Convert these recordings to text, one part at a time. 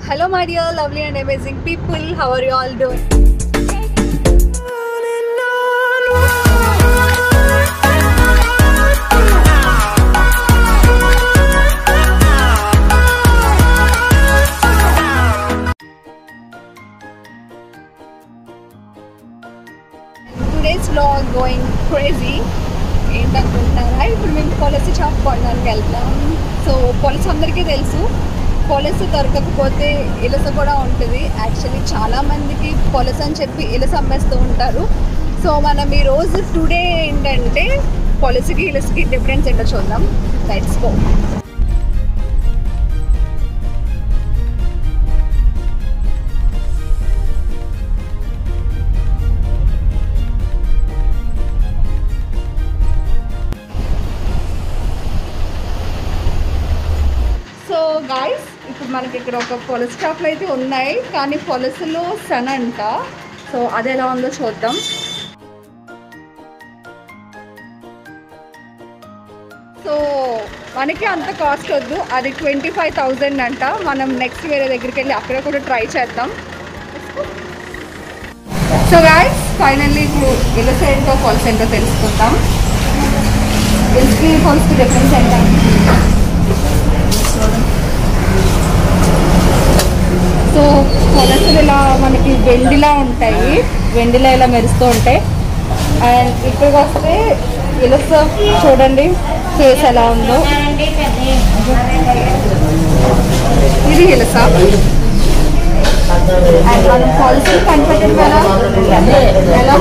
Hello, my dear, lovely and amazing people. How are you all doing? Today's vlog going crazy. ఏంటనుకుంటున్నారా ఇప్పుడు మేము పొలసి shop కొనడానికి వెళ్తాం so పొలస అందరికీ తెలుసు పొలస దొరకకపోతే ఇలస కూడా ఉంటుంది యాక్చువల్లీ చాలా మందికి పొలస అని చెప్పి ఇలస అమ్మేస్తూ ఉంటారు సో మనం ఈ రోజు టుడే ఏంటంటే పొలసికి ఇలసకి డిఫరెన్స్ ఏంటో చూద్దాం లెట్స్ గో సో గాయస్ ఇప్పుడు మనకి ఇక్కడ ఒక పొలస్ షాప్లు అయితే ఉన్నాయి కానీ పొలసులో సన్ అంట సో అది ఎలా ఉందో చూద్దాం సో మనకి అంత కాస్ట్ వద్దు అది ట్వంటీ ఫైవ్ థౌజండ్ అంట మనం నెక్స్ట్ వేరే దగ్గరికి వెళ్ళి అక్కడ కూడా ట్రై చేద్దాం సో గాయస్ ఫైనల్లీ ఇప్పుడు ఇలస ఏంటో పొలస ఏంటో తెలుసుకుందాం ఇలసకి పొలసకి డిఫరెన్స్ ఏంటంటే సో కొలసలు ఇలా మనకి వెండిలా ఉంటాయి వెండిలా ఇలా మెరుస్తూ ఉంటాయి అండ్ ఇక్కడికి వస్తే ఇలస చూడండి ఫేస్ ఎలా ఉందో ఇది ఇలస అండ్ మనం పాలసీ కనిపెట్టడం ఎలా ఎలా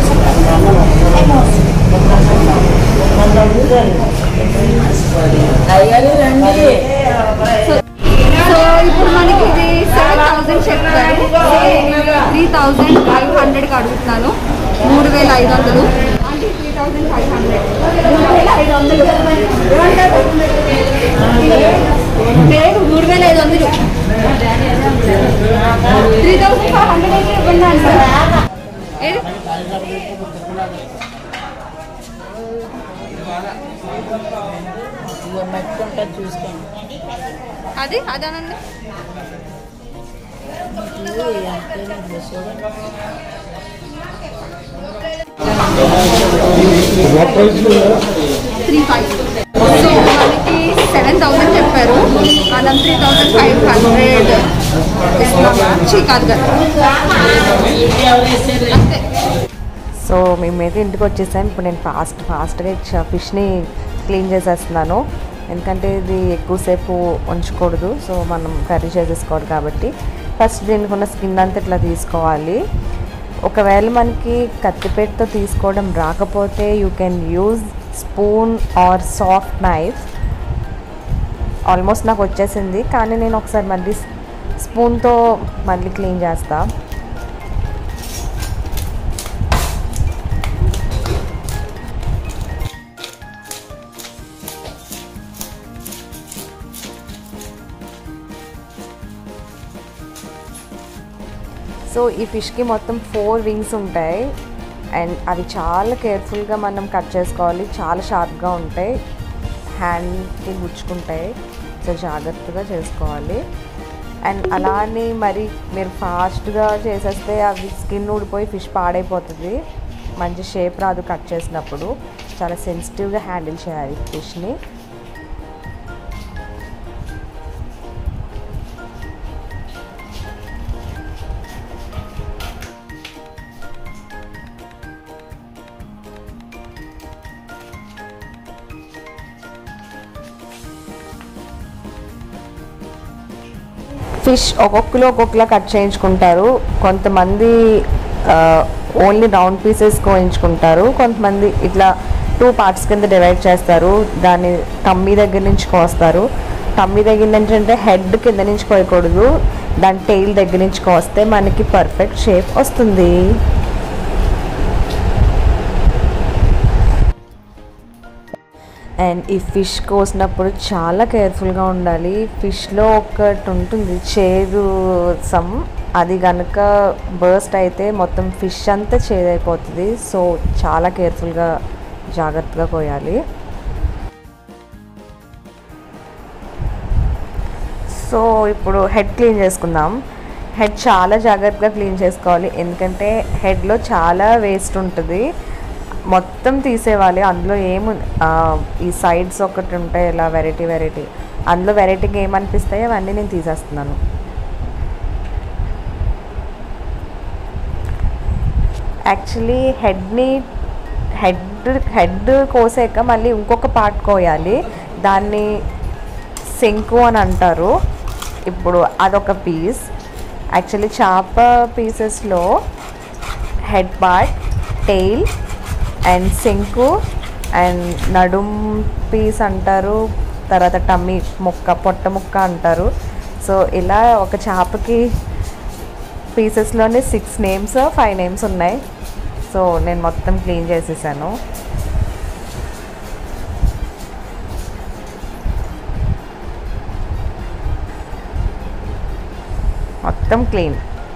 సో సో ఇప్పుడు మనకి ఇది సెవెన్ థౌసండ్ చెప్తారు త్రీ థౌసండ్ ఫైవ్ హండ్రెడ్కి అడుగుతున్నాను మూడు వేల ఐదు వందలు అంటే త్రీ థౌసండ్ ఫైవ్ హండ్రెడ్ మూడు వేల ఐదు వందలు లేదు మూడు వేల ఐదు వందలు త్రీ థౌసండ్ ఫైవ్ హండ్రెడ్ అయితే ఇవ్వండి అంటారు ఏది మెట్టుకుంటా చూసుకోండి అది అదేనండి ఇది అంతేనా చూడండి త్రీ ఫైవ్ సో మనకి సెవెన్ థౌసండ్ చెప్పారు మనం త్రీ థౌసండ్ ఫైవ్ హండ్రెడ్ ఇస్తున్నామా చీ కాదు కదా అంతే సో మేమైతే ఇంటికి వచ్చేసాం ఇప్పుడు నేను ఫాస్ట్ ఫాస్ట్గా ఫిష్ని క్లీన్ చేసేస్తున్నాను ఎందుకంటే ఇది ఎక్కువసేపు ఉంచకూడదు సో మనం కర్రీ చేసేసుకోవాలి కాబట్టి ఫస్ట్ దీనికి ఉన్న స్కిన్ అంతా ఇట్లా తీసుకోవాలి ఒకవేళ మనకి కత్తిపేటతో తీసుకోవడం రాకపోతే you can use spoon or soft knife almost నాకు వచ్చేసింది కానీ నేను ఒకసారి మళ్ళీ స్పూన్తో మళ్ళీ క్లీన్ చేస్తా సో ఈ ఫిష్కి మొత్తం ఫోర్ వింగ్స్ ఉంటాయి అండ్ అవి చాలా కేర్ఫుల్గా మనం కట్ చేసుకోవాలి చాలా షార్ప్గా ఉంటాయి హ్యాండ్కి గుచ్చుకుంటాయి సో జాగ్రత్తగా చేసుకోవాలి అండ్ అలానే మరి మీరు ఫాస్ట్గా చేసేస్తే అవి స్కిన్ ఊడిపోయి ఫిష్ పాడైపోతుంది మంచి షేప్ రాదు కట్ చేసినప్పుడు చాలా సెన్సిటివ్గా హ్యాండిల్ చేయాలి ఫిష్ని ఫిష్ ఒక్కొక్కరు ఒక్కొక్కలా కట్ చేయించుకుంటారు కొంతమంది ఓన్లీ రౌండ్ పీసెస్ కోయించుకుంటారు కొంతమంది ఇట్లా టూ పార్ట్స్ కింద డివైడ్ చేస్తారు దాన్ని టమ్మీ దగ్గర నుంచి కోస్తారు టమ్మీ దగ్గర నుంచి అంటే హెడ్ కింద నుంచి కోయకూడదు దాని టెయిల్ దగ్గర నుంచి కోస్తే మనకి పర్ఫెక్ట్ షేప్ వస్తుంది అండ్ ఈ ఫిష్ కోసినప్పుడు చాలా కేర్ఫుల్గా ఉండాలి ఫిష్లో ఒకటి ఉంటుంది చేదు సమ్ అది కనుక బర్స్ట్ అయితే మొత్తం ఫిష్ అంతా చేదైపోతుంది సో చాలా కేర్ఫుల్గా జాగ్రత్తగా కోయాలి సో ఇప్పుడు హెడ్ క్లీన్ చేసుకుందాం హెడ్ చాలా జాగ్రత్తగా క్లీన్ చేసుకోవాలి ఎందుకంటే హెడ్లో చాలా వేస్ట్ ఉంటుంది మొత్తం తీసేవాలి అందులో ఏము ఆ, ఈ సైడ్స్ ఒకటి ఉంటాయి ఇలా వెరైటీ వెరైటీ అందులో వెరైటీగా ఏమనిపిస్తాయో అవన్నీ నేను తీసేస్తున్నాను యాక్చువల్లీ హెడ్ని హెడ్ హెడ్ కోసాక మళ్ళీ ఇంకొక పార్ట్ కోయాలి దాన్ని శంకు అని అంటారు ఇప్పుడు అదొక పీస్ యాక్చువల్లీ చేప పీసెస్లో హెడ్ పార్ట్ టెయిల్ అండ్ శంకు అండ్ నడుం పీస్ అంటారు తర్వాత టమ్మీ ముక్క పొట్ట ముక్క అంటారు సో ఇలా ఒక చేపకి పీసెస్లోనే సిక్స్ నేమ్స్ ఫైవ్ నేమ్స్ ఉన్నాయి సో నేను మొత్తం క్లీన్ చేసేసాను మొత్తం క్లీన్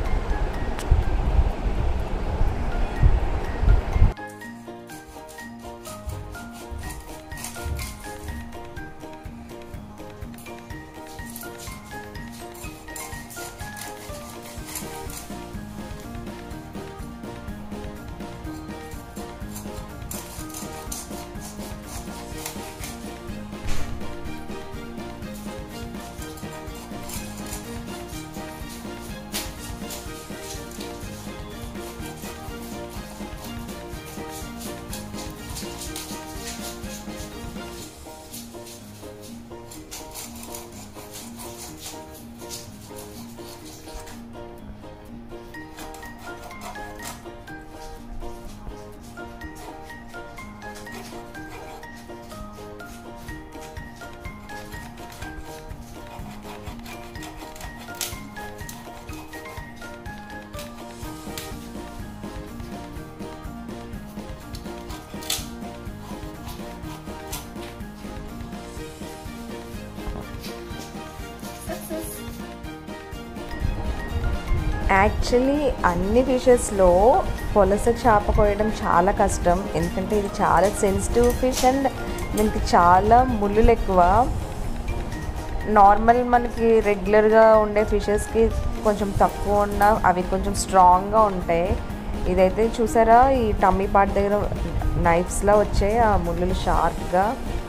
యాక్చువల్లీ అన్ని ఫిషెస్లో పొలస చేప కోయడం చాలా కష్టం ఎందుకంటే ఇది చాలా సెన్సిటివ్ ఫిష్ అండ్ దీనికి చాలా ముళ్ళులు ఎక్కువ నార్మల్ మనకి రెగ్యులర్గా ఉండే ఫిషెస్కి కొంచెం తక్కువ ఉన్న అవి కొంచెం స్ట్రాంగ్గా ఉంటాయి ఇదైతే చూసారా ఈ టమ్మీ పార్ట్ దగ్గర నైఫ్స్లో వచ్చాయి ఆ ముళ్ళులు షార్ప్గా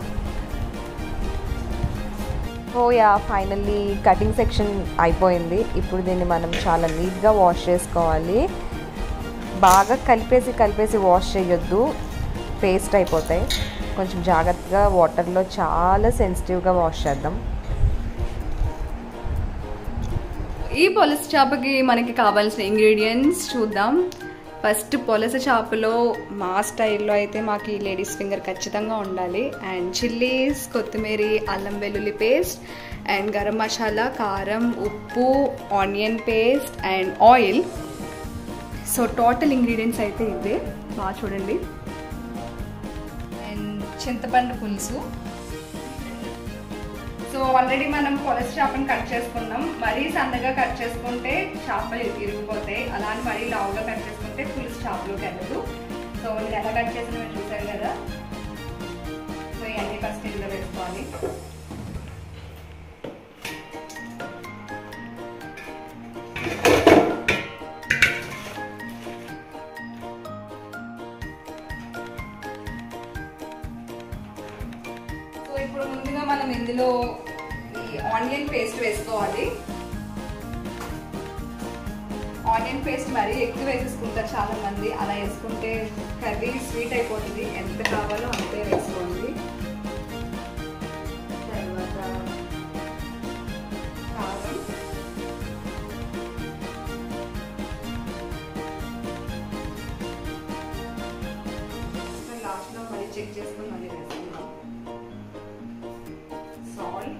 oh yeah finally cutting section అయిపోయింది ఇప్పుడు దీన్ని మనం చాలా నీట్గా వాష్ చేసుకోవాలి బాగా కలిపేసి కలిపేసి వాష్ చేయొద్దు పేస్ట్ అయిపోతాయి కొంచెం జాగ్రత్తగా వాటర్లో చాలా సెన్సిటివ్గా వాష్ చేద్దాం ఈ పొలస చేపకి మనకి కావాల్సిన ఇంగ్రీడియంట్స్ చూద్దాం ఫస్ట్ పొలస చేపలో మా స్టైల్లో అయితే మాకు ఈ లేడీస్ ఫింగర్ ఖచ్చితంగా ఉండాలి అండ్ చిల్లీస్ కొత్తిమీర అల్లం వెల్లుల్లి పేస్ట్ అండ్ గరం మసాలా కారం ఉప్పు onion paste and oil so total ingredients అయితే ఇవే బాగా చూడండి అండ్ చింతపండు పులుసు సో ఆల్రెడీ మనం పొలస్ చేపను కట్ చేసుకున్నాం మరీ సన్నగా కట్ చేసుకుంటే చేపలు ఇరిగిపోతాయి అలా అని మరీ లావుగా కట్ చేసుకుంటే పులుసు చేపలోకి వెళ్ళదు సో నేను ఎలా కట్ చేసిన మీరు చూసారు కదా సో ఇవన్నీ ఫస్ట్ ఇందులో వేసుకోవాలి సో ఇప్పుడు ముందుగా మనం ఇందులో ఈ ఆనియన్ పేస్ట్ వేసుకోవాలి ఆనియన్ పేస్ట్ మరీ ఎక్కువ వేసేసుకుంటారు చాలా మంది అలా వేసుకుంటే కర్రీ స్వీట్ అయిపోతుంది ఎంత కావాలో అంతే వేసుకోండి తర్వాత కారం లాస్ట్లో మళ్ళీ చెక్ చేసుకొని మళ్ళీ వేసుకుందాం సాల్ట్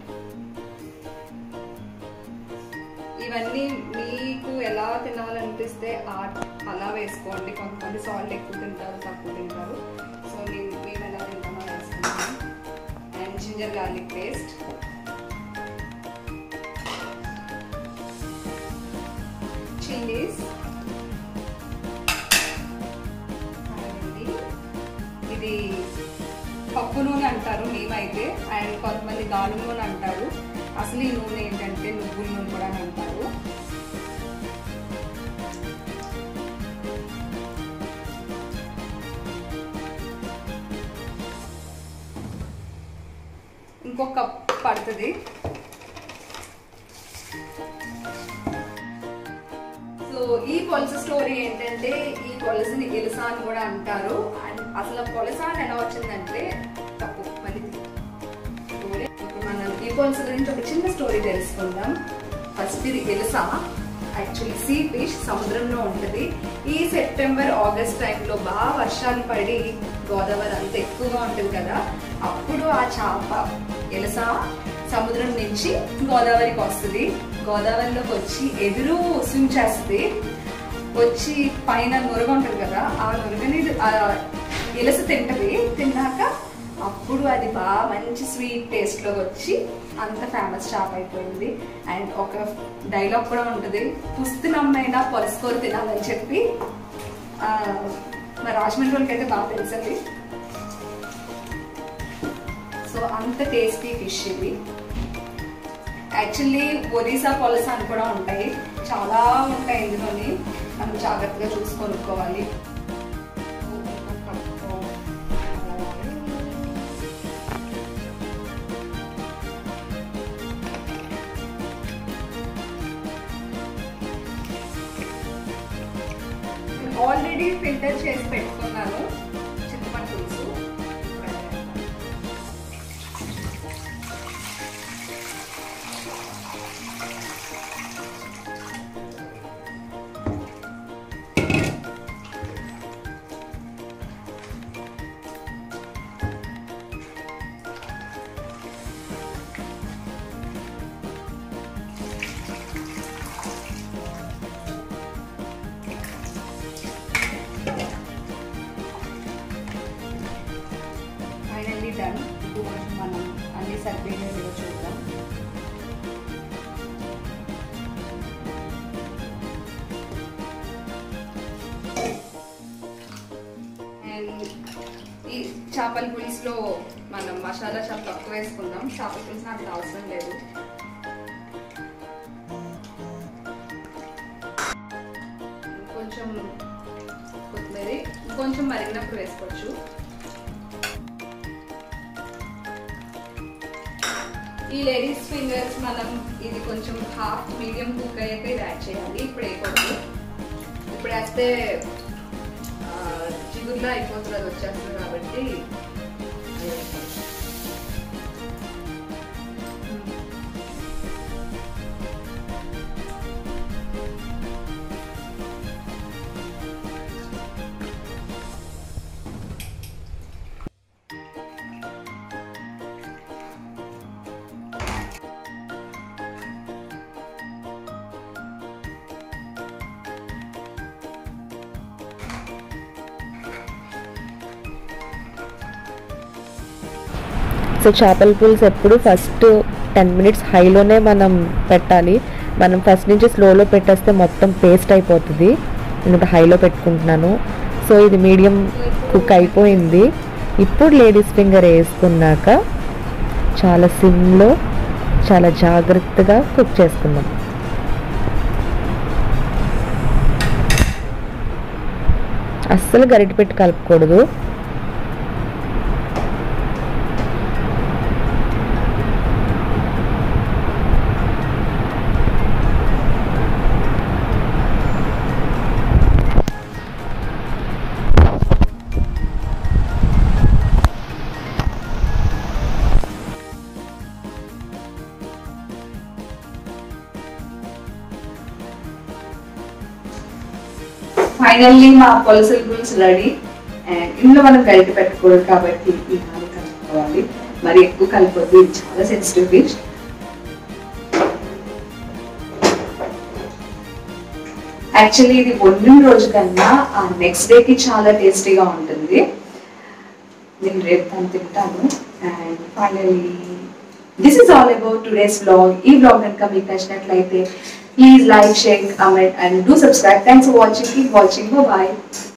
ఇవన్నీ మీకు ఎలా తినాలనిపిస్తే ఆ- అలా వేసుకోండి కొంతమంది సాల్ట్ ఎక్కువ తింటారు తక్కువ తింటారు సో మేము మేము ఎలా తింటామో వేసుకుంటాం and ginger garlic paste chillies ఇది పప్పు నూనె అంటారు మేమైతే అండ్ కొంతమంది గాను నూనె అంటారు అసలు ఈ నూనె ఏంటంటే నువ్వుల నూనె కూడా అని అంటారు ఇంకొక కప్ పడుతుంది సో ఈ పొలస స్టోరీ ఏంటంటే ఈ పొలసని ఇలస అని కూడా అంటారు అండ్ అసలు ఆ పొలస అని ఎలా వచ్చిందంటే తప్పు మళ్ళీ స్టోరీ ఇప్పుడు మనం ఈ పొలస గురించి ఒక చిన్న స్టోరీ తెలుసుకుందాం ఫస్ట్ ఇది ఇలస యాక్చువల్లీ సీ ఫిష్ సముద్రంలో ఉంటుంది ఈ సెప్టెంబర్ ఆగస్ట్ టైంలో బాగా వర్షాలు పడి గోదావరి అంత ఎక్కువగా ఉంటుంది కదా అప్పుడు ఆ చేప ఇలస సముద్రం నుంచి గోదావరికి వస్తుంది గోదావరిలోకి వచ్చి ఎదురు స్విమ్ చేస్తుంది వచ్చి పైన నురగ ఉంటుంది కదా ఆ నురగని ఆ ఇలస తింటది తిన్నాక అప్పుడు అది బాగా మంచి స్వీట్ టేస్ట్లో వచ్చి అంత ఫేమస్ షాప్ అయిపోయింది అండ్ ఒక డైలాగ్ కూడా ఉంటుంది పుస్తునమ్మైనా పొలసుకోరు తినాలని చెప్పి ఆ, మా రాజమండ్రి వాళ్ళకి అయితే బాగా తెలుసండి సో అంత టేస్టీ ఫిష్ ఇది యాక్చువల్లీ ఒరిస్సా పొలస అని కూడా ఉంటాయి చాలా ఉంటాయి ఇందులోని మనం జాగ్రత్తగా చూసి కొనుక్కోవాలి ఆల్రెడీ ఫిల్టర్ చేసి పెట్టుకున్నాను చింతపండు పులుసు ఫైనల్లీ డన్ ఇప్పుడు కొంచెం మనం అన్ని సరిపోయిన లేదో చూద్దాం అండ్ ఈ చేపల పులుసులో మనం మసాలా చాలా తక్కువ వేసుకుందాం చేపల పులుసు నాకు అవసరం లేదు కొంచెం కొత్తిమీర కొంచెం మరిగినప్పుడు వేసుకోవచ్చు ఈ లేడీస్ ఫింగర్స్ మనం ఇది కొంచెం హాఫ్ మీడియం కుక్ అయ్యాక ఇది యాడ్ చేయాలి ఇప్పుడు వేయకూడదు ఇప్పుడు వేస్తే ఆ, చిగురులా అయిపోతుంది అది వచ్చేస్తుంది కాబట్టి అది వేస్తాం. సో చేపల పులుసు ఎప్పుడు ఫస్ట్ టెన్ మినిట్స్ హైలోనే మనం పెట్టాలి మనం ఫస్ట్ నుంచి స్లోలో పెట్టేస్తే మొత్తం పేస్ట్ అయిపోతుంది నేను హైలో పెట్టుకుంటున్నాను సో ఇది మీడియం కుక్ అయిపోయింది ఇప్పుడు లేడీస్ ఫింగర్ వేసుకున్నాక చాలా సిమ్లో చాలా జాగ్రత్తగా కుక్ చేసుకుందాం అస్సలు గరిటె పెట్టి కలపకూడదు ఫైనల్లీ మా పొలసల పులుసు రెడీ అండ్ ఇందులో మనం గరిటె పెట్టుకోవాలి కాబట్టి ఈ హాని కలుపుకోవాలి మరి ఎక్కువ కలిపొద్దు ఇది చాలా సెన్సిటివ్ డిష్ యాక్చువల్లీ ఇది వండిన రోజు కన్నా ఆ నెక్స్ట్ డేకి చాలా టేస్టీగా ఉంటుంది నేను రేపు దాన్ని తింటాను and finally this is all about today's blog ఈ బ్లాగ్ కనుక మీకు నచ్చినట్లయితే please like share comment and do subscribe thanks for watching keep watching bye